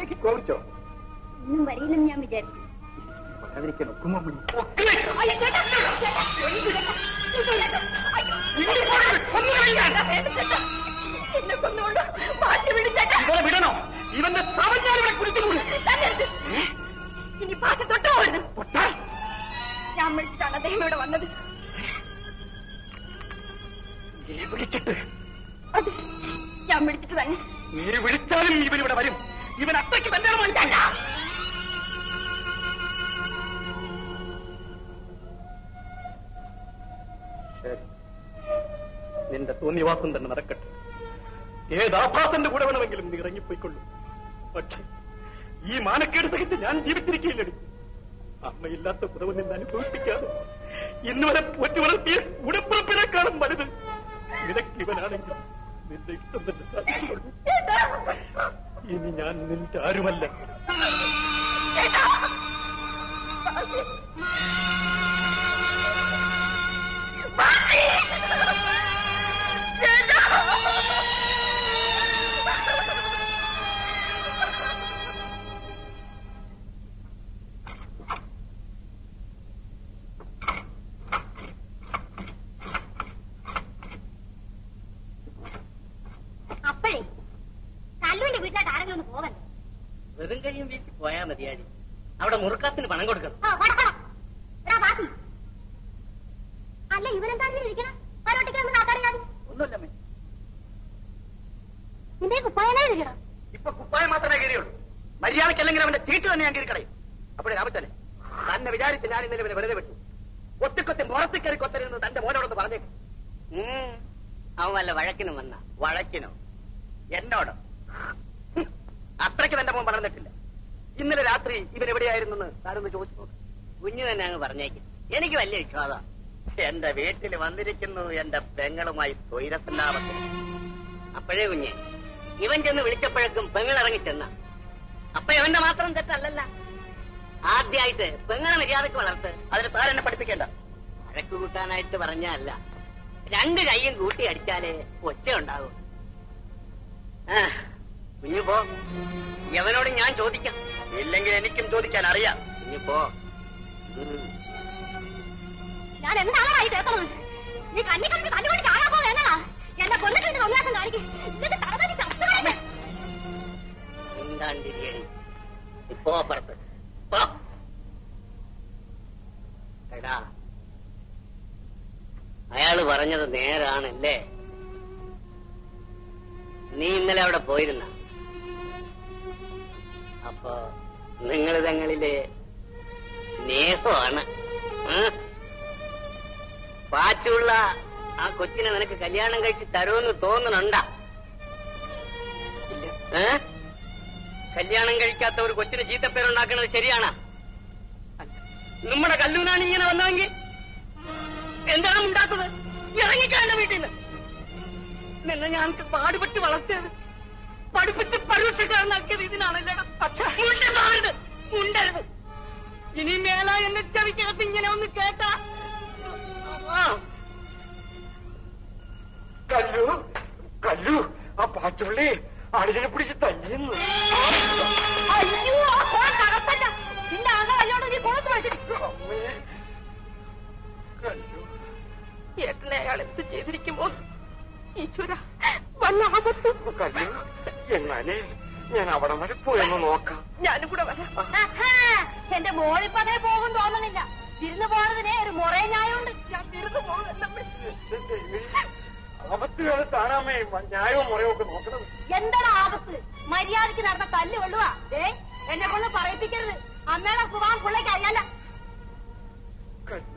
വീട്ടിലേക്ക് കോപിച്ചോ ഇന്നും വരില്ലെന്ന് ഞാൻ വിചാരിച്ചു പറയാതിരിക്കാൻ ഒക്കുമോ അമ്മണി അയ്യോ, ചേട്ടാ, ചേട്ടാ, ചേട്ടാ, അയ്യോ, ചേട്ടാ, എന്നെ കൊന്നുകൊണ്ട് മാറ്റി വിട് ചേട്ടാ. ഇവരെ വിടണോ ഇവന്റെ ശവം ഞാൻ ഇവിടെ കുടിക്കുന്നു തന്നെ എടുത്ത്. ഇനി പാട്ട് തൊട്ടോ പോരുത് ഞാൻ വിളിച്ചിട്ടാണ് അദ്ദേഹം ഇവിടെ വന്നത് നീ വിളിച്ചിട്ട് അതെ ഞാൻ വിളിച്ചിട്ട് തന്നെ നീ വിളിച്ചാലും ഇവൻ ഇവിടെ വരും ഇവൻ അത്രയ്ക്ക് തന്നെ ശരി നിന്റെ തോന്നിവാസം തന്നെ നടക്കട്ടെ ഏത് ആഭാസന്റെ കൂടെ വേണമെങ്കിലും നീ ഇറങ്ങിപ്പോയിക്കൊള്ളു പക്ഷേ ഈ മാനക്കേട് സഹിച്ച് ഞാൻ ജീവിച്ചിരിക്കുകയില്ലടി അമ്മയില്ലാത്ത കുറവ് നിന്ന് അനുഭവിപ്പിക്കാതെ ഇന്ന് വരെ പോറ്റി വളർത്തിയ ഉടപ്പുറപ്പിനേക്കാളും വലുത് നിനക്കിവനാണെങ്കിൽ നിന്റെ ഇഷ്ടം തന്നെ സാധിച്ചുകൊള്ളു ഇനി ഞാൻ നിന്റെ ആരുമല്ല അപ്പോഴേ കല്ലുവിന്റെ വീട്ടിലോട്ട് ആരെങ്കിലും ഒന്ന് പോകണ്ടേ വെറും കഴിയും വീട്ടിൽ പോയാ മതിയാടി അവിടെ മുറുക്കാത്തിന് പണം കൊടുക്കണം ആ, വട, വട. എടാ, ബാക്കി. അല്ല ഇവരെന്താ ഇങ്ങനെ ഇരിക്കണം പരോട്ടിക്കാൻ നാട്ടാറിയാതി ഒന്നുമില്ല നിന്റെ കുപ്പായനെ ഇരിക്കണം ഇപ്പൊ കുപ്പായം മാത്രമേ കയറിയുള്ളൂ മര്യാദക്കല്ലെങ്കിൽ അവന്റെ ചീട്ട് തന്നെ ഞാൻ കീറിക്കളയും അപ്പോഴേ രാമച്ചനെ തന്നെ വിചാരിച്ച് ഞാൻ ഇന്നലെ ഇവനെ വെറുതെ വിട്ടു ഒത്തിക്കൊത്തി മുറത്തി കയറി കൊത്തരുന്ന് തന്റെ മോനോടൊന്ന് പറഞ്ഞേക്കും ഉം. അവൻ വല്ല വഴക്കിനും വന്ന വഴക്കിനോ എന്നോട് ഹും, അത്രയ്ക്ക് തന്റെ മോൻ വളർന്നിട്ടില്ല ഇന്നലെ രാത്രി ഇവൻ എവിടെയായിരുന്നെന്ന് താരൊന്ന് ചോദിച്ചു നോക്ക് കുഞ്ഞു തന്നെ അങ്ങ് പറഞ്ഞേക്കും എനിക്ക് വലിയ വിശ്വാസം എന്റെ വീട്ടിൽ വന്നിരിക്കുന്നു എന്റെ പെങ്ങളുമായി തൊയിരത്തില്ലാവത്തിൽ അപ്പോഴേ കുഞ്ഞെ ഇവൻ ചെന്ന് വിളിച്ചപ്പോഴേക്കും പെങ്ങളിറങ്ങി ചെന്ന അപ്പൊ ഇവന്റെ മാത്രം തെറ്റല്ലല്ല ആദ്യമായിട്ട് പെങ്ങളെ മര്യാദക്ക് വളർത്ത് അതിന് താരെന്നെ പഠിപ്പിക്കേണ്ട വഴക്ക് കൂട്ടാനായിട്ട് പറഞ്ഞല്ല രണ്ട് കൈയും കൂട്ടി അടിച്ചാലേ ഒച്ച ഉണ്ടാകും ആ, കുഞ്ഞു പോ യവനോട് ഞാൻ ചോദിക്കാം ഇല്ലെങ്കിൽ എനിക്കും ചോദിക്കാൻ അറിയാം കുഞ്ഞു പോ ഉം. ഞാൻ എന്താണ് ആയി കേൾക്കുന്നത് നീ കണ്ണി കണ്ടി കല്ലുകൊണ്ട് ചാകാൻ പോലെ എന്നടാ എന്നെ കൊന്നിട്ടുണ്ട് ഒന്നാസം കാണിക്കും എന്നിട്ട് തറതടി ചത്തുകളഞ്ഞ മിണ്ടാണ്ടിരിയടി. ഇപ്പോ അപ്പുറത്ത് പോ. എടാ അയാള് പറഞ്ഞത് നേരാണല്ലേ നീ ഇന്നലെ അവിടെ പോയിരുന്ന അപ്പൊ നിങ്ങൾ തങ്ങളിലെ സ്നേഹമാണ് ഉം? പാച്ചുള്ള ആ കൊച്ചിനെ നിനക്ക് കല്യാണം കഴിച്ച് തരുമെന്ന് തോന്നുന്നുണ്ടാ ഏ കല്യാണം കഴിക്കാത്ത ഒരു കൊച്ചിന് ചീത്തപ്പേരുണ്ടാക്കുന്നത് ശരിയാണ് നമ്മുടെ കല്ലൂനാണ് ഇങ്ങനെ വന്നതെങ്കിൽ എന്താണ് ഉണ്ടാത്തത് ഇറങ്ങിക്കാണ്ട വീട്ടിൽ നിന്ന് നിന്നെ ഞാൻ പാടുപെട്ട് വളർത്തിയത് പഠിപ്പിച്ച് പരുവക്ഷക്കാരനാക്കിയത് ഇതിനാണല്ലേടാ പക്ഷേ മുണ്ടരുത് മുണ്ടരുത് ഇനി മേല എന്നെ ചെവിക്കകത്ത് ഇങ്ങനെ ഒന്ന് കേട്ടാ ആ കല്ലു കല്ലു ആ പാച്ചുള്ളി ആടിനെ പിടിച്ച് തല്ലുന്നു അയ്യോ ആ ഫോൺ തകർത്തല്ല നിന്റെ ആകെ അല്ലോണ്ട് നീ കൊടുത്തു വെച്ചിട്ട് കല്ലു ഏട്ടനെ അയാൾ എന്ത് ചെയ്തിരിക്കുമോ ഈശ്വര വല്ല ആപത്ത് കല്ലു എന്നാലേ ഞാൻ അവിടെ വരെ പോയെന്ന് നോക്കാം ഞാനും കൂടെ വരാം എന്റെ മോളിപ്പോ അങ്ങനെ പോകും തോന്നണില്ല വിരുന്ന് പോണതിനെ ഒരു മുറേ ന്യായമുണ്ട് ഞാൻ വിരുന്ന് പോകുന്നല്ല അവത്തുകൾ താനാമേ ന്യായവും മുറയും ഒക്കെ നോക്കണത് എന്താണ് ആപത്ത് മര്യാദക്ക് നടന്ന തല്ല് കൊള്ളുവാ ഏ എന്നെ കൊണ്ട് പറയിപ്പിക്കരുത് അമ്മയുടെ സുഖം പിള്ളേക്ക് അറിയാല കല്ലു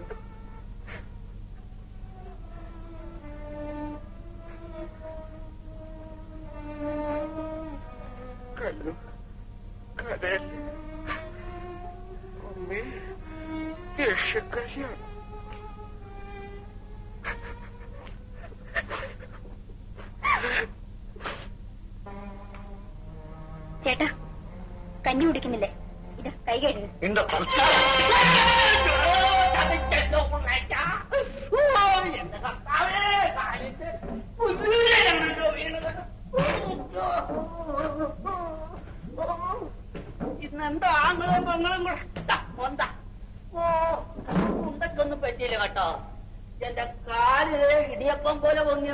കല്ലു കടൽ അമ്മേ യക്ഷക്കല്യാണ് ചേട്ടാ കഞ്ഞി കുടിക്കുന്നില്ലേ ഇത് കൈ കഴുകുക എന്റെ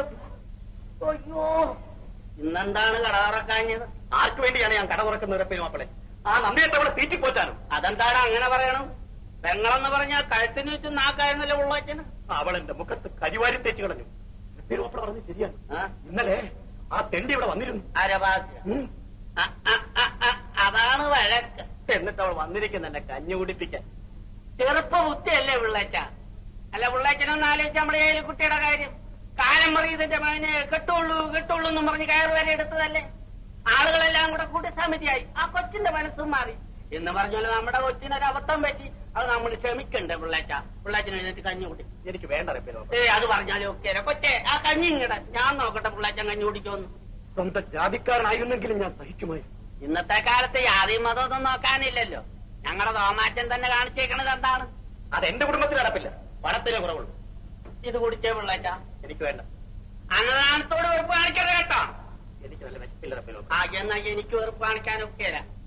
അയ്യോ ഇന്നെന്താണ് കട തുറക്കാഞ്ഞത് ആർക്ക് വേണ്ടിയാണ് ഞാൻ കട തുറക്കുന്നത് പേര് മാപ്പിളെ ആ നന്ദിയിട്ട് അവളെ തീറ്റിപ്പോറ്റാനും അതെന്താണ് അങ്ങനെ പറയണം പെങ്ങളെന്ന് പറഞ്ഞാൽ കഴുത്തിന് ചുറ്റും നാക്കായിരുന്നല്ലോ ഉള്ളവച്ചന് അവൾ എന്റെ മുഖത്ത് കരിവാരി തേച്ച് കളഞ്ഞു പേര് മാപ്പിള പറഞ്ഞത് ശരിയാണ് ആ? ഇന്നലെ ആ തെണ്ടി ഇവിടെ വന്നിരുന്നു അരവാസ്യ ഉം. അ, അ, അ, അ, അതാണ് വഴക്ക് എന്നിട്ട് അവൾ വന്നിരിക്കുന്ന എന്നെ കഞ്ഞി കുടിപ്പിക്കാൻ ചെറുപ്പ ബുദ്ധിയല്ലേ പിള്ളേച്ച അല്ല പിള്ളേച്ചനൊന്ന് ആലോചിച്ച് നമ്മുടെ കയ്യിൽ കുട്ടിയുടെ കാര്യം കാലം മറിയതിന്റെ മകന് കെട്ടുള്ളൂ കെട്ടുള്ളൂ എന്നും പറഞ്ഞ് കയർ വരെ എടുത്തതല്ലേ ആളുകളെല്ലാം കൂടെ കൂട്ടി സമിതിയായി ആ കൊച്ചിന്റെ മനസ്സും മാറി എന്ന് പറഞ്ഞാൽ നമ്മുടെ കൊച്ചിനൊരു അബദ്ധം പറ്റി അത് നമ്മൾ ക്ഷമിക്കണ്ടേ പിള്ളേച്ച പിള്ളേച്ചന് എഴുന്നേറ്റ് കഞ്ഞി കുടി എനിക്ക് വേണ്ട പേര് മാപ്പിള ഏ അത് പറഞ്ഞാലും ഒക്കെ കൊച്ചേ ആ കഞ്ഞി ഇങ്ങട ഞാൻ നോക്കട്ടെ പിള്ളേച്ചൻ കഞ്ഞി കുടിക്കുമെന്ന് സ്വന്തം ജാതിക്കാരനായിരുന്നെങ്കിലും ഞാൻ സഹിക്കുമായി ഇന്നത്തെ കാലത്ത് യാതി മതമൊന്നും നോക്കാനില്ലല്ലോ ഞങ്ങളുടെ തോമാറ്റൻ തന്നെ കാണിച്ചേക്കണത് എന്താണ് അത് എന്റെ കുടുംബത്തിൽ നടപ്പില്ല പണത്തിനെ കുറവുള്ളൂ ഇത് കുടിച്ചേ പിള്ളേച്ച എനിക്ക് വേണ്ട അന്നദാനത്തോട് വെറുപ്പ് കാണിക്കരുത് കേട്ടോ എനിക്ക് നല്ല വിശപ്പില്ല പേര് ആ എന്നാ എനിക്ക് വെറുപ്പ് കാണിക്കാനൊക്കെ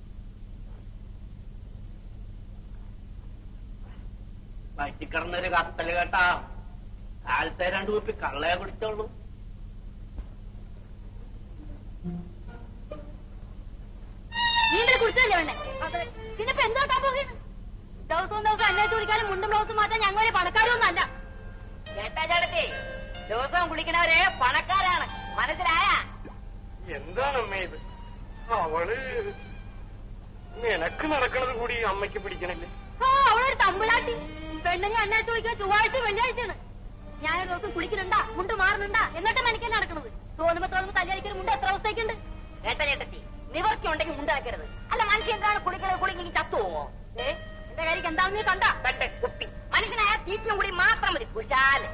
വയറ്റിക്കിടന്നൊരു കത്തല് കേട്ടാ കാലത്തെ രണ്ടു കുപ്പി കള്ളയെ കുടിച്ചോളൂ നീന്തൽ കുടിച്ചല്ലേ വേണ്ടേ പിന്നിപ്പോ എന്തോട്ടാ പോകുന്നത് ദിവസവും ദിവസം അന്വേഷിച്ച് കുടിക്കാനും മുണ്ടും ബ്ലൗസും മാറ്റാൻ ഞങ്ങളെ പണക്കാരൊന്നും അല്ല കേട്ടാ ചേട്ടത്തി ദിവസം കുളിക്കണവരെ പണക്കാരാണ് മനസ്സിലായ എന്താണ് അമ്മ ഇത് അവള് നിനക്ക് നടക്കണത് കൂടി അമ്മയ്ക്ക് പിടിക്കണില്ലേ ആ അവളൊരു തമ്പിളാട്ടി പെണ്ണുങ്ങൾ അന്വേഷിച്ച് കുളിക്കുന്ന ചൊവ്വാഴ്ച വെള്ളിയാഴ്ചയാണ് ഞാനൊരു ദിവസം കുളിക്കുന്നുണ്ടാ മുണ്ട് മാറുന്നുണ്ടാ എന്നിട്ട് മനക്കാൻ നടക്കുന്നത് തോന്നുമ്പോ തോന്നുമ്പോ തല്ലിയടിക്കൊരു മുണ്ട് എത്ര അവസ്ഥയ്ക്കുണ്ട് കേട്ട ചേട്ടത്തി നിവർത്തി ഉണ്ടെങ്കിൽ ഉണ്ടാക്കരുത് അല്ല മനുഷ്യൻ എന്താണ് കുളിക്കണത് കുളിങ്ങി ചത്തുവോ ഏ എന്റെ കാര്യം എന്താണെന്ന് നീ കണ്ടാ കണ്ട് കുപ്പി മനുഷ്യനായ തീറ്റിയും കൂടി മാത്രം മതി കുശാല്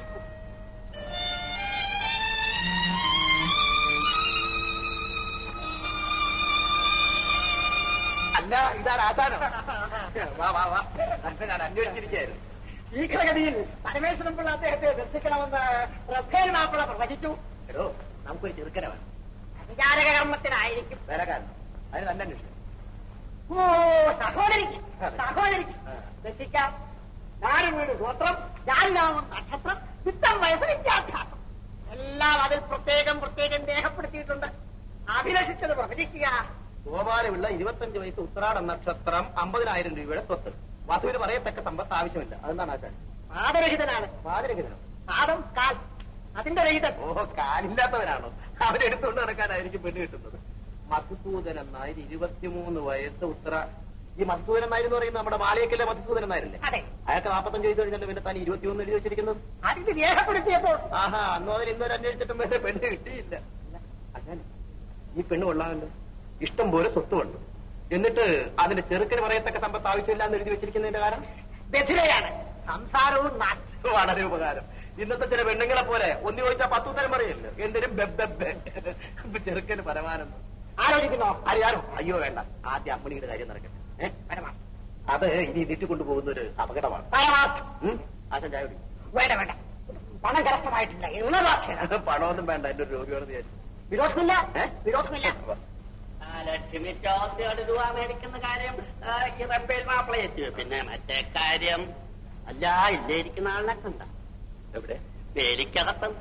അല്ല ഇതാണ് ആസാനം വാ വാ വാ അല്ല, ഞാൻ അന്വേഷിച്ചിരിക്കുകയായിരുന്നു ഈ ഘടകതിയിൽ പരമേശ്വരൻ പിള്ള അദ്ദേഹത്തെ ദർശിക്കണമെന്ന് റഫേൽ മാപ്പിള പ്രവചിച്ചു എടോ നമുക്കൊരു ചെറുക്കനെ വേണം വിചാരക കർമ്മത്തിനായിരിക്കും വേലക്കാരൻ അതിന് തന്നെ അന്വേഷിക്കും ഓ സഹോദരിക്ക് സഹോദരിക്ക് രക്ഷിക്കാം നാടും വീട് ഗോത്രം ജാലിനാമം നക്ഷത്രം ചിത്തം വയസ്സ് വിദ്യാഭ്യാസം എല്ലാം അതിൽ പ്രത്യേകം പ്രത്യേകം രേഖപ്പെടുത്തിയിട്ടുണ്ട് അഭിലഷിച്ചത് പ്രവചിക്കുക ഗോപാലമുള്ള ഇരുപത്തഞ്ച് വയസ്സ് ഉത്രാട നക്ഷത്രം അമ്പതിനായിരം രൂപയുടെ സ്വത്ത് വധുവിന് പറയത്തക്ക സമ്പത്ത് ആവശ്യമില്ല അതെന്താണ് ആശാൻ പാദരഹിതനാണ് പാതിരഹിതനോ പാദം കാൽ അതിന്റെ രഹിതൻ ഓഹോ കാലില്ലാത്തവനാണോ അവരെടുത്തുകൊണ്ട് നടക്കാനായിരിക്കും പെണ്ണ് കിട്ടുന്നത് മധുസൂദനൻ നായർ ഇരുപത്തിമൂന്ന് വയസ്സ് ഉത്തര ഈ മധുസൂദനൻ നായർ എന്ന് പറയുന്നത് നമ്മുടെ മാലയക്കല്ലേ മധുസൂദനൻ നായരല്ലേ അതെ അയാൾക്ക് നാപ്പത്തഞ്ച് വയസ്സ് കഴിഞ്ഞാൽ പിന്നെ താൻ ഇരുപത്തിയൊന്ന് എഴുതി വെച്ചിരിക്കുന്നത് അതിന് രേഖപ്പെടുത്തിയപ്പോൾ ആഹാ അന്ന് അതിന് ഇന്നൊരു അന്വേഷിച്ചിട്ടും വേറെ പെണ്ണ് കിട്ടിയില്ല അച്ഛൻ ഈ പെണ്ണ് കൊള്ളാമല്ലോ ഇഷ്ടം പോലെ സ്വത്തുമുണ്ട് എന്നിട്ട് അതിന്റെ ചെറുക്കന് പറയത്തക്ക സമ്പത്ത് ആവശ്യമില്ല എന്ന് എഴുതി വെച്ചിരിക്കുന്നതിന്റെ കാരണം ബധിരയാണ് സംസാരവും നാ- വളരെ ഉപകാരം ഇന്നത്തെ ചില പെണ്ണുങ്ങളെ പോലെ ഒന്ന് ചോദിച്ചാൽ പത്ത് ഉത്തരം പറയല്ലോ എന്തിനും ചെറുക്കന് പരമാനന്ദം ആലോചിക്കുന്നോ അറിയാനോ അയ്യോ വേണ്ട ആദ്യം അമ്മണിയുടെ കാര്യം നടക്കട്ടെ ഏ? അത് ഇനി നീട്ടിക്കൊണ്ടു പോകുന്ന ഒരു അപകടമാണ് പരമാർത്ഥം ഉം? ആശാൻ ചായ കുടി വേണ്ട വേണ്ട പണം കരസ്ഥമായിട്ടില്ല ഉണർവാക്ഷരം പണമൊന്നും വേണ്ട എന്റെ ഒരു രോഗിയാണെന്ന് വിചാരിച്ചു വിരോധമില്ല ഏ? വിരോധമില്ല ലക്ഷ്മി ചോദ്യോട് രൂപ മേടിക്കുന്ന കാര്യം ആ, ഈ റബ്ബേൽ മാപ്പിള എത്തി പിന്നെ മറ്റേ കാര്യം അല്ല ഇല്ലേ ഇരിക്കുന്ന ആളിനെ കണ്ട എവിടെ വേലിക്കകത്തും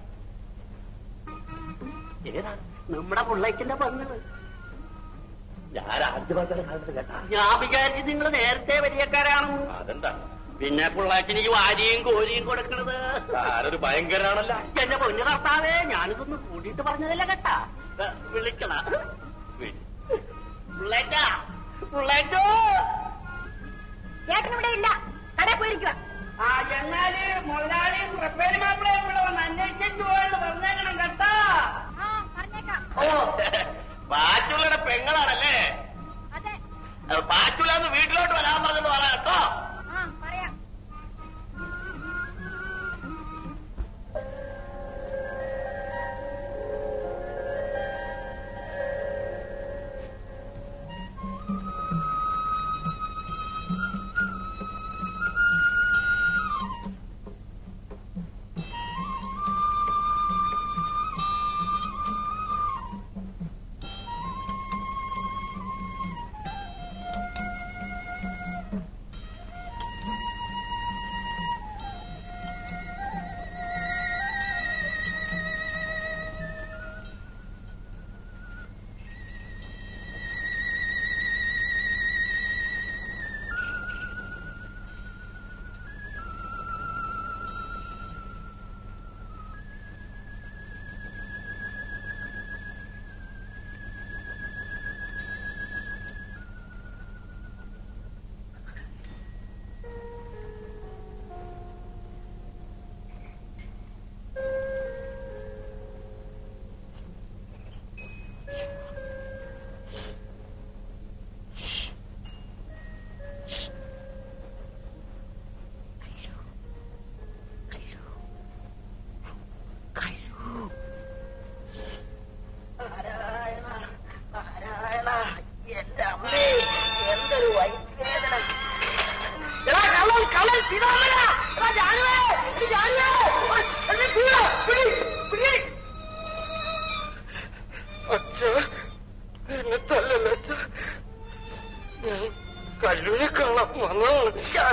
ഏതാ നമ്മുടെ പിള്ളേക്കിന്റെ പങ്ക് ഞാൻ ആദ്യമായിട്ടാണ് കാണുന്നത് കേട്ടാ ഞാൻ വിചാരിച്ചു നിങ്ങൾ നേരത്തെ വലിയക്കാരാണെന്ന് അതെന്താ പിന്നെ പിള്ളേക്കിന് ഈ വാരിയും കോരിയും കൊടുക്കണത് ആരൊരു ഭയങ്കരാണല്ല എന്റെ പൊന്നു കർത്താവേ ഞാനിതൊന്ന് കൂടിയിട്ട് പറഞ്ഞതല്ല കേട്ടാ ഏ, വിളിക്കണ പിള്ളേറ്റാ പിള്ളേറ്റോ ചേട്ടൻ ഇവിടെ ഇല്ല കടയിൽ പോയിരിക്കുക ആ എന്നാല് മുതലാളിയും പ്രപ്പേര് മാപ്പിളയും ഇവിടെ വന്ന് അന്വേഷിച്ചു പോയെന്ന് പറഞ്ഞേക്കണം കേട്ടാ ആ പറഞ്ഞേക്കാം ഓ പാച്ചുള്ളയുടെ പെങ്ങളാണല്ലേ അതെ പാച്ചുള്ള വീട്ടിലോട്ട് വരാൻ പറഞ്ഞെന്ന് പറയാം കേട്ടോ ആ പറയാം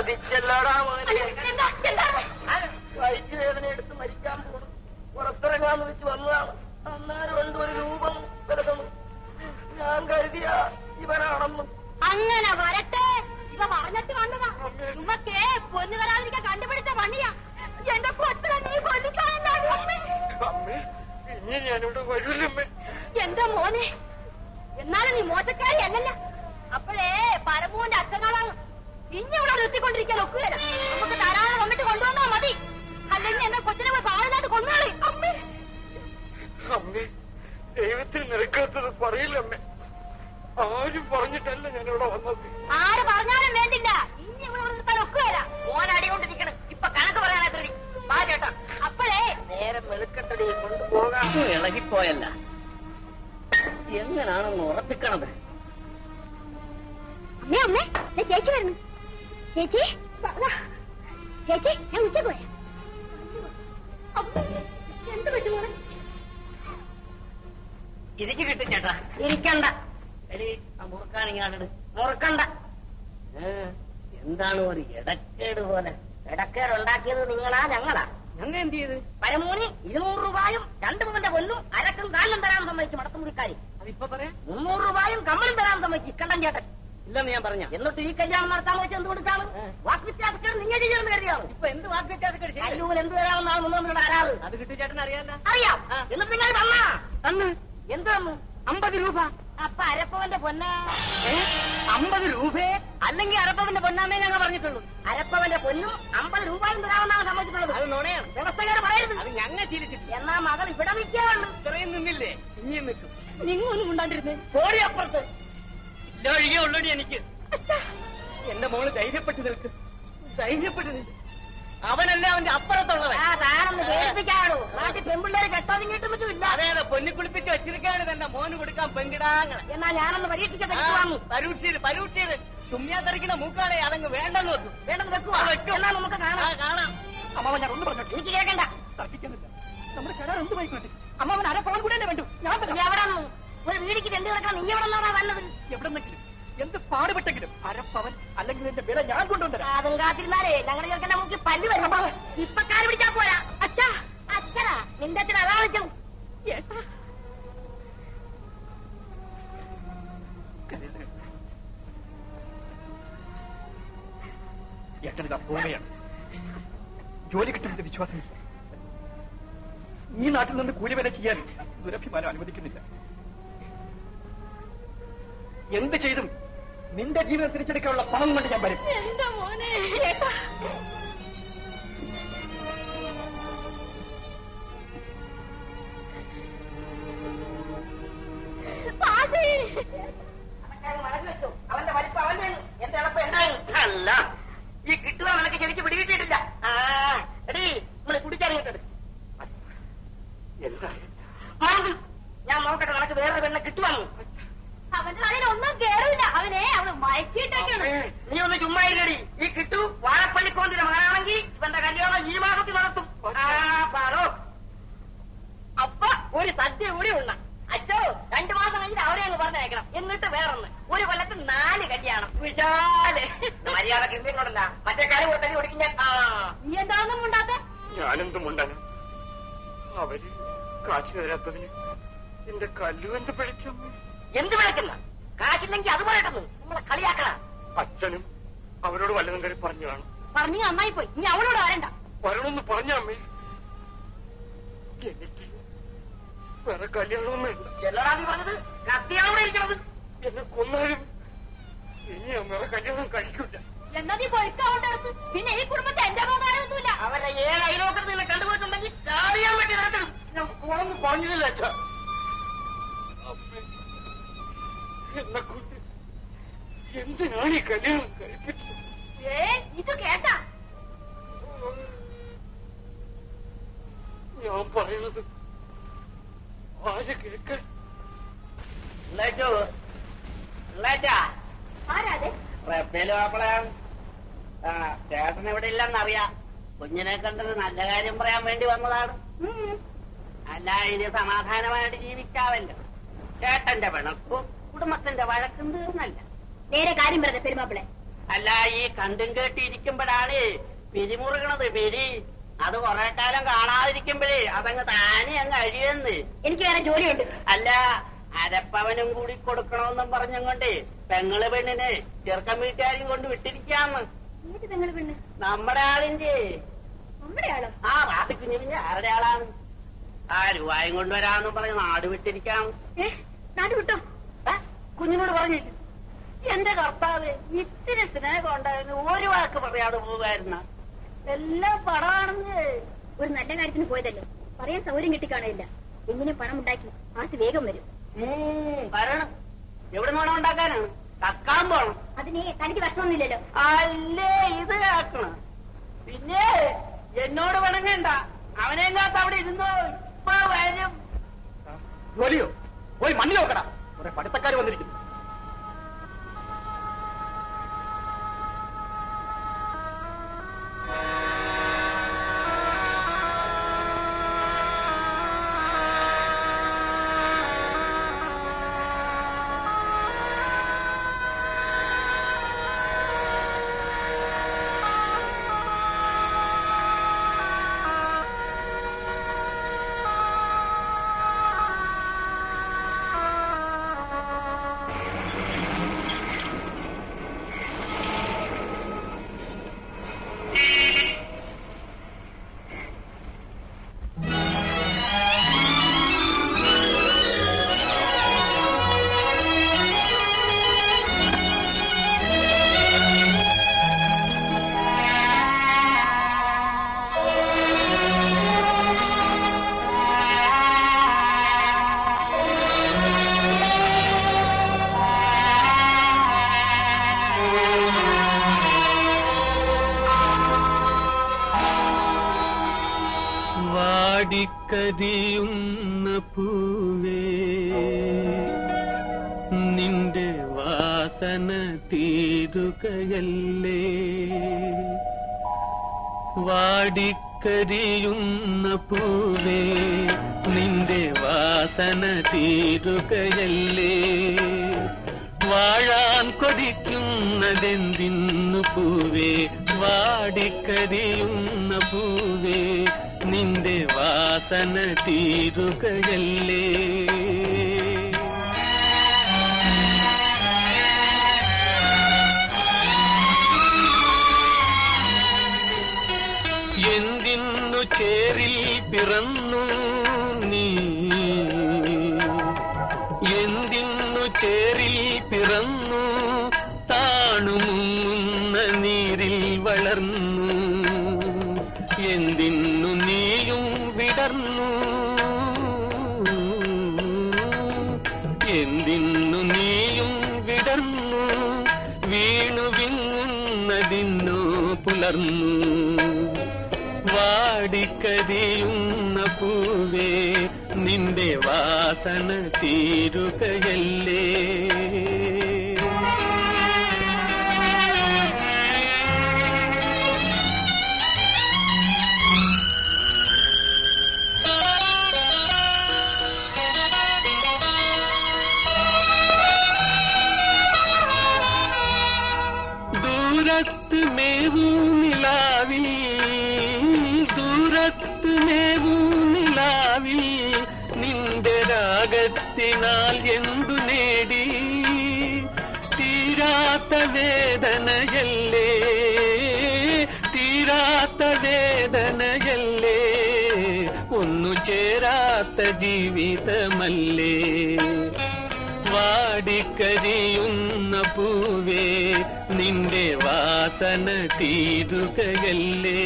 ചതിച്ചല്ലോടാ മോനെ എന്താ എന്താണ് വൈദ്യവേദന എടുത്ത് മരിക്കാൻ പോണു പുറത്തിറങ്ങാന്ന് വെച്ച് വന്നതാണ് അന്നേരം ഉണ്ട് ഒരു രൂപം കിടക്കുന്നു ഞാൻ കരുതിയ ഇവനാണെന്നും അങ്ങനെ വരട്ടെ ഇവ പറഞ്ഞിട്ട് വന്നതാ ഉമ്മക്കേ പൊന്നു വരാതിരിക്കാൻ കണ്ടുപിടിച്ച പണിയാ എന്റെ കൊച്ചിനെ നീ കൊല്ലിക്കാനല്ലോ അമ്മേ ഇനി ഞാനിവിടെ വരൂലമ്മേ എന്റെ മോനെ എന്നാലും നീ മോശക്കാരി അല്ലല്ല അപ്പോഴേ പരമൂന്റെ അച്ഛനാളാണ് ഇനി ഇവിടെ നിർത്തിക്കൊണ്ടിരിക്കാൻ ഒക്കുകയില്ല നമുക്ക് ധാരാളം വന്നിട്ട് കൊണ്ടുവന്നാ മതി അല്ലെങ്കിൽ എന്റെ കൊച്ചിനെ പോയി പാടിനായിട്ട് കൊന്നാളി അമ്മേ അമ്മേ ദൈവത്തിൽ നിരക്കാത്തത് പറയില്ലമ്മേ ആരും പറഞ്ഞിട്ടല്ല ഞാനിവിടെ വന്നത് ആര് പറഞ്ഞാലും വേണ്ടില്ല ഇനി ഇവിടെ നിർത്താൻ ഒക്കുകയില്ല മോനടി കൊണ്ട് നിൽക്കണം ഇപ്പൊ കണക്ക് പറയാനായിട്ട് വാ ചേട്ടാ അപ്പോഴേ നേരം വെളുക്കട്ടടി കൊണ്ടുപോകാം ഇളകിപ്പോയല്ല എങ്ങനാണെന്ന് ഉറപ്പിക്കണത് അമ്മേ അമ്മേ ദേ ചേച്ചി വരുന്നു ചേച്ചി വാ, വാ. ചേച്ചി ഞാൻ ഉച്ചക്ക് പോയാ എന്ത് പറ്റും മോളെ ഇരിക്കു കിട്ടും ചേട്ടാ ഇരിക്കണ്ട എടി ആ മുറുക്കാണിങ്ങാട് മുറുക്കണ്ട ഏ, എന്താണ് ഒരു ഇടക്കേട് പോലെ ഇടക്കേറുണ്ടാക്കിയത് നിങ്ങളാ ഞങ്ങളാ ഞങ്ങൾ എന്ത് ചെയ്ത് പരമൂന്ന് ഇരുന്നൂറ് രൂപയും രണ്ടു പവന്റെ പൊന്നും അരക്കും കാലിലും തരാൻ സമ്മതിച്ചു മടത്തുമുറിക്കാരി അതിപ്പോ പറയാം മുന്നൂറ് രൂപയും കമ്മലും തരാൻ സമ്മതിച്ചു കണ്ടൻ ചേട്ടൻ ഇല്ലെന്ന് ഞാൻ പറഞ്ഞ എന്നിട്ട് ഈ കല്യാണം നടത്താൻ വെച്ച് എന്ത് കൊടുത്താണ് വാക്ക് വ്യത്യാസക്കേട് നിങ്ങൾ ചെയ്യണമെന്ന് കരുതിയാണ് ഇപ്പൊ എന്ത് വാക്ക് അല്ലൂൽ എന്ത് തരാമെന്നാണ് മുന്നോട്ട് ആരാറ് അത് കിട്ടു ചേട്ടൻ അറിയാല്ല അറിയാം ആ. എന്നിട്ട് നിങ്ങൾ തന്നാ അന്ന് എന്ത് തന്നു അമ്പത് രൂപ അപ്പൊ അരപ്പവന്റെ പൊന്ന ഏ? അമ്പത് രൂപയെ അല്ലെങ്കിൽ അരപ്പവന്റെ പൊന്നാമേ ഞങ്ങൾ പറഞ്ഞിട്ടുള്ളൂ അരപ്പവന്റെ പൊന്നും അമ്പത് രൂപയും തരാമെന്നാണ് സമ്മതിച്ചിട്ടുള്ളത് അത് നുണയാണ് വ്യവസ്ഥകാര് പറയരുത് അത് ഞങ്ങൾ ശീലിച്ചിട്ടില്ല എന്നാ മകൾ ഇവിടെ നിൽക്കാവുള്ളൂ ഇത്രയും നിന്നില്ലേ ഇനിയും നിൽക്കും നിങ്ങൊന്നും ഉണ്ടാണ്ടിരുന്നേ പോടി അപ്പുറത്ത് ഇല്ല ഒഴികെ ഉള്ളടി എനിക്ക് എന്റെ മോള് ധൈര്യപ്പെട്ട് നിൽക്ക് ധൈര്യപ്പെട്ട് നിൽക്ക് അവനല്ല അവന്റെ അപ്പുറത്തുള്ളവൻ ആ താനൊന്ന് പേടിപ്പിക്കാടോ നാട്ടിൽ പെമ്പിള്ളേര് കെട്ടോതിങ്ങിട്ടും പറ്റില്ല അതെ അതെ പൊന്നിക്കുളിപ്പിച്ച് വെച്ചിരിക്കാണ് തന്നെ മോന് കൊടുക്കാൻ പെങ്കിടാങ്ങളെ എന്നാ ഞാനൊന്ന് പരീക്ഷിക്കട്ടെ ആ, ഇത് വാങ്ങി പരൂക്ഷീര് പരൂക്ഷീര് തുമ്മിയാ തെറിക്കുന്ന മൂക്കാണെ അതങ്ങ് വേണ്ടെന്ന് വെക്കും വേണ്ടത് വെക്കുവാ ആ, വെക്കും. എന്നാ നമുക്ക് ആ, കാണാം കാണാം അമ്മാവൻ ഞാൻ ഒന്ന് പറഞ്ഞോട്ടെ എനിക്ക് കേൾക്കണ്ട തർക്കിക്കുന്നില്ല നമ്മുടെ കരാർ എന്ത് പോയിക്കോട്ടെ അമ്മാവൻ അരപ്പവൻ കൂടെ വേണ്ടു ഞാൻ നീ പറയാം എവിടെ നിന്നു? ഒരു വീടിക്ക് രണ്ട് കിടക്കണം നീ എവിടെ നിന്നാ വന്നത് എവിടെന്നെങ്കിലും എന്ത് പാടുപെട്ടെങ്കിലും അരപ്പവൻ അല്ലെങ്കിൽ എന്റെ വില ഞാൻ കൊണ്ടുവന്നരാം അതും കാത്തിരുന്നാലേ ഞങ്ങളുടെ ചെറുക്കന്റെ മുക്കി പല്ല് വരും ഇപ്പൊ കാല് പിടിച്ചാ പോരാ അച്ഛാ അച്ഛനാ നിന്റെ അച്ഛൻ അതാ വിളിച്ചു ഏട്ടനിതാ പോവുകയാണ് ജോലി കിട്ടുമെന്ന് വിശ്വാസമില്ല ഈ നാട്ടിൽ നിന്ന് കൂലിവേല ചെയ്യാൻ ദുരഭിമാനം അനുവദിക്കുന്നില്ല എന്ത് ചെയ്തും നിന്റെ ജീവിതം തിരിച്ചെടുക്കാനുള്ള പണം കൊണ്ട് ഞാൻ വരും എന്റെ മോനെ പാതി അവന്റെ വലിപ്പം അവന്റെ എന്റെ എളുപ്പം എന്തായിരുന്നു അല്ല ഈ കിട്ടുക നിനക്ക് ശരിക്കും പിടികിട്ടിയിട്ടില്ല ആ എടീ നമ്മള് കുടിച്ചറിഞ്ഞിട്ടുണ്ട് എന്താ ഞാൻ നോക്കട്ടെ നിനക്ക് വേറെ പെണ്ണെ കിട്ടുവാങ്ങി അവന്റെ തലയിൽ ഒന്നും കേറില്ല അവനെ അവന് മയക്കിയിട്ടൊക്കെയാണ് നീ ഒന്ന് ചുമ്മാ ഇല്ലടി ഈ കിട്ടു വാഴപ്പള്ളിക്കോന്തിന്റെ മകനാണെങ്കിൽ ഇവന്റെ കല്യാണം ഈ മാസത്തിൽ നടത്തും ആ പാടോ അപ്പൊ ഒരു സദ്യ കൂടി ഉണ്ണ അച്ഛോ രണ്ടു മാസം കഴിഞ്ഞിട്ട് അവരെ അങ്ങ് പറഞ്ഞയക്കണം എന്നിട്ട് വേറൊന്ന് ഒരു കൊല്ലത്ത് നാല് കല്യാണം വിശാല് മര്യാദ കിണ്ടിക്കൊണ്ടല്ല മറ്റേ കാര്യം കൂടെ തന്നെ ഓടിക്കും ഞാൻ ആ നീ എന്താണെന്നും ഉണ്ടാത്ത ഞാനെന്തും ഉണ്ടാണ് അവര് കാശ് തരാത്തതിന് എന്റെ കല്ലുവെന്ത് പിടിച്ചമ്മ എന്ത് വിളക്കുന്ന കാശില്ലെങ്കിൽ അത് പറയട്ടെന്ന് നമ്മളെ കളിയാക്കണ അച്ഛനും അവരോട് വല്ലതും കയറി പറഞ്ഞു കാണും പറഞ്ഞു നന്നായി പോയി ഇനി അവളോട് വരണ്ട വരണമെന്ന് പറഞ്ഞ അമ്മേ എനിക്ക് വേറെ കല്യാണമൊന്നും വേണ്ട ചെല്ലടാ നീ പറഞ്ഞത് കത്തിയാണ് ഇവിടെ ഇരിക്കണത് എന്നെ കൊന്നാലും ഇനി ഞാൻ വേറെ കല്യാണം കഴിക്കില്ല എന്നാ നീ പൊഴുക്കാവണ്ടടുത്ത് പിന്നെ ഈ കുടുംബത്തെ എന്റെ പോകാനൊന്നുമില്ല അവരുടെ ഏഴ് അയലോക്കത്ത് നിന്നെ കണ്ടുപോയിട്ടുണ്ടെങ്കിൽ ചാടിയാൻ വേണ്ടി നടത്തണം ഞാൻ പോണെന്ന് പറഞ്ഞില്ല അച്ഛ എന്നെ കൊണ്ട് എന്തിനാണ് ഈ കല്യാണം കഴിപ്പിച്ചത് ഏ ഇത് കേട്ടാ ഞാൻ പറയുന്നത് ആര് കേൾക്കാൻ ആരാതെ റബ്ബേല് മാപ്പിളയാണ് ആ ചേട്ടൻ ഇവിടെ ഇല്ലെന്നറിയാം കുഞ്ഞിനെ കണ്ടത് നല്ല കാര്യം പറയാൻ വേണ്ടി വന്നതാണ് അല്ല ഇനി സമാധാനമായിട്ട് ജീവിക്കാവല്ലോ ചേട്ടന്റെ പിണക്കും കുടുംബത്തിന്റെ വഴക്കും തീർന്നല്ല നേരെ കാര്യം പറഞ്ഞ പെരുമാപ്പിളെ അല്ല ഈ കണ്ടും കേട്ടിരിക്കുമ്പോഴാണ് പിരിമുറുകണത് പിരി അത് കുറെ കാലം കാണാതിരിക്കുമ്പോഴേ അതങ്ങ് താനെ അങ്ങ് അഴിയെന്ന് എനിക്ക് വേറെ ജോലിയുണ്ട് അല്ല അരപ്പവനും കൂടി കൊടുക്കണമെന്നും പറഞ്ഞും കൊണ്ട് പെങ്ങള് പെണ്ണിനെ ചെറുക്കൻ വീട്ടുകാരും കൊണ്ട് വിട്ടിരിക്കാന്ന് ഏത് പെങ്ങള് പെണ്ണ് നമ്മുടെ ആളിന്റെ നമ്മുടെ ആളോ ആ വാപ്പി കുഞ്ഞു കുഞ്ഞ് ആരുടെ ആളാണ് ആ രൂപായും കൊണ്ടുവരാന്നും പറഞ്ഞ് നാട് വിട്ടിരിക്കാം ഏ നാട് വിട്ടോ ഏ? കുഞ്ഞിനോട് പറഞ്ഞില്ല എന്റെ കർത്താവ് ഇത്തിരി സ്നേഹം ഉണ്ടായിരുന്നു ഒരു വാക്ക് പറയാതെ പോകായിരുന്ന എല്ലാം പടമാണെന്ന് ഒരു നല്ല കാര്യത്തിന് പോയതല്ലേ പറയാൻ സൗകര്യം കിട്ടിക്കാണില്ല എങ്ങനെ പണം ഉണ്ടാക്കി ആസ് വേഗം വരും ഉം, വരണം എവിടെ നിന്നാണ് ഉണ്ടാക്കാനാണ് കക്കാൻ പോണം അതിന് തനിക്ക് വിഷമൊന്നുമില്ലല്ലോ അല്ലേ ഇത് കേക്കണം പിന്നെ എന്നോട് വണങ്ങണ്ട അവനെയും കാത്ത് അവിടെ ഇരുന്നോ ഇപ്പൊ വരും ജോലിയോ പോയി മണ്ണി നോക്കടാ കുറെ പഠിത്തക്കാർ വന്നിരിക്കുന്നു വാടിക്കരിയുന്ന പൂവേ നിന്റെ വാസന തീരുകയല്ലേ വാടിക്കരിയുന്ന പൂവേ നിന്റെ വാസന തീരുകയല്ലേ വാഴാൻ കൊതിക്കുന്നതെന്തിന്നു പൂവേ വാടിക്കരിയുന്ന പൂവേ നിന്റെ വാസന തീരുകയല്ലേ എന്തിന്നു ചേരിൽ പിറന്നു നീ എന്തിന്നു ചേരിൽ പിറന്നു താണുമുങ്ങുന്ന നീരിൽ വളർന്നു എന്തിന്നു നീയും വിടർന്നു എന്തിന്നു നീയും വിടർന്നു വീണു വിങ്ങുന്നതിന്നോ പുലർന്നു വാടിക്കരിയുന്ന പൂവേ നിന്റെ വാസന തീരുകയല്ലേ ദൂരത്ത് മേവും നിലാവിൽ ദൂരത്ത് മേവും നിലാവിൽ നിന്റെ രാഗത്തിനാൽ എന്തു നേടി തീരാത്ത വേദനയല്ലേ തീരാത്ത വേദനയല്ലേ ഒന്നു ചേരാത്ത ജീവിതമല്ലേ വാടിക്കരിയുന്ന പൂവേ നിന്റെ വാസന തീരുകയല്ലേ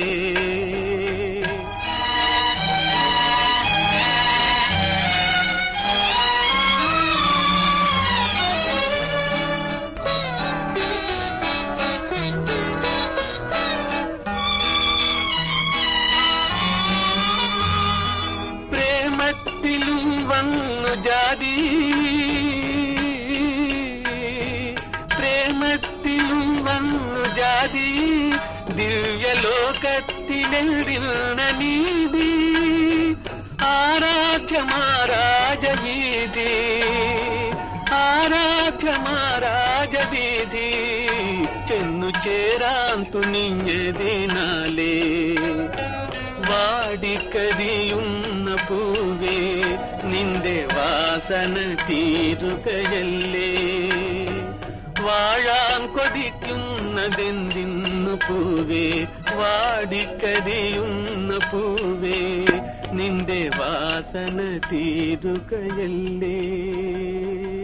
പ്രേമത്തിലും വന്നു ജാതി പ്രേമത്തിലും വന്നു ജാതി ദിവ്യലോകത്തിലെഴുന്ന നീതി ആരാധ്യമാരാജ വീതി ആരാധ്യമാരാജവീധി ചെന്നു ചേരാൻ തുനിഞ്ഞതിനാലേ വാടിക്കരിയുന്ന പൂവേ നിന്റെ വാസന തീരുകയല്ലേ വാഴാൻ കൊതിക്കുന്നതെന്തിന്നു പൂവേ വാടിക്കരിയുന്ന പൂവേ നിന്റെ വാസന തീരുകയല്ലേ